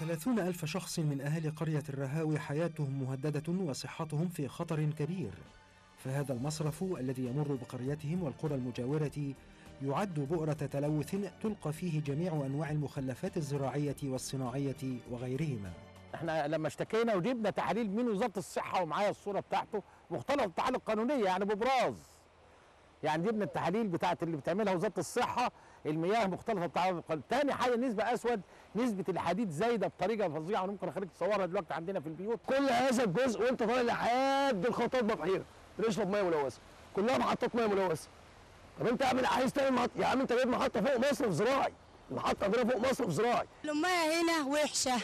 ثلاثون ألف شخص من أهالي قرية الرهاوي حياتهم مهددة وصحتهم في خطر كبير فهذا المصرف الذي يمر بقريتهم والقرى المجاورة يعد بؤرة تلوث تلقى فيه جميع أنواع المخلفات الزراعية والصناعية وغيرهما احنا لما اشتكينا وجبنا تحاليل من وزاره الصحه ومعايا الصوره بتاعته مختلط التحاليل القانونيه يعني ببراز يعني جبنا التحاليل بتاعت اللي بتعملها وزاره الصحه المياه مختلطه بالتعامل القانوني تاني حاجه نسبه اسود نسبه الحديد زايده بطريقه فظيعه وممكن اخليك تصورها دلوقتي عندنا في البيوت كل هذا الجزء وانت طالع لحد الخطوط بحيره بنشرب ميه ملوثه كلها محطات ميه ملوثه طب انت اعمل عايز تعمل محطه يا عم انت جايب محطه فوق مصرف زراعي المحطه عندنا فوق مصرف زراعي المية هنا وحشة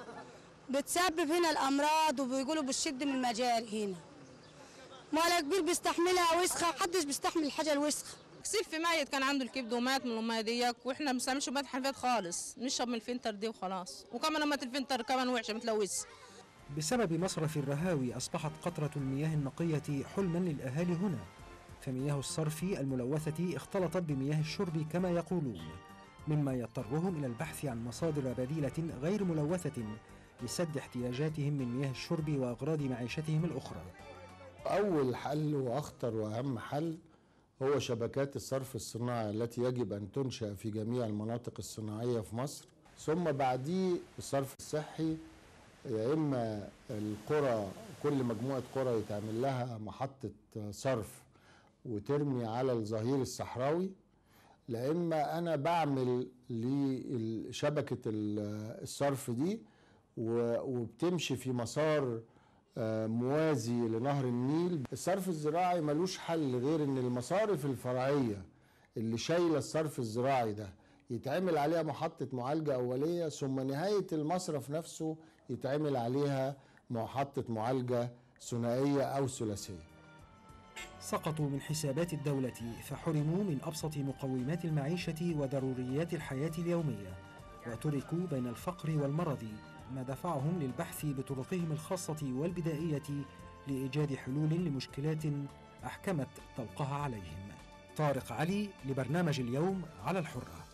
بتسبب هنا الأمراض وبيقولوا بالشد من المجاري هنا مال كبير بيستحملها وسخة محدش بيستحمل الحاجة الوسخة كسيل في ميت كان عنده الكبد ومات من الميه ديك واحنا ما بنستعملش ميه حنفيات خالص نشرب من الفلتر دي وخلاص وكمان لما الفلتر كمان وحشه متلوث بسبب مصرف الرهاوي أصبحت قطرة المياه النقية حلما للأهالي هنا فمياه الصرف الملوثة اختلطت بمياه الشرب كما يقولون مما يضطرهم إلى البحث عن مصادر بديلة غير ملوثة لسد احتياجاتهم من مياه الشرب وأغراض معيشتهم الأخرى أول حل وأخطر وأهم حل هو شبكات الصرف الصناعي التي يجب أن تنشأ في جميع المناطق الصناعية في مصر ثم بعديه الصرف الصحي يا إما القرى كل مجموعة قرى يتعمل لها محطة صرف وترمي على الظهير الصحراوي لا إما أنا بعمل لشبكة الصرف دي و- وبتمشي في مسار آه، موازي لنهر النيل الصرف الزراعي ملوش حل غير ان المصارف الفرعية اللي شايلة الصرف الزراعي ده يتعمل عليها محطة معالجة أولية ثم نهاية المصرف نفسه يتعمل عليها محطة معالجة ثنائية أو ثلاثية سقطوا من حسابات الدولة فحرموا من أبسط مقومات المعيشة وضروريات الحياة اليومية وتركوا بين الفقر والمرض ما دفعهم للبحث بطرقهم الخاصة والبدائية لإيجاد حلول لمشكلات أحكمت طلقها عليهم طارق علي لبرنامج اليوم على الحرة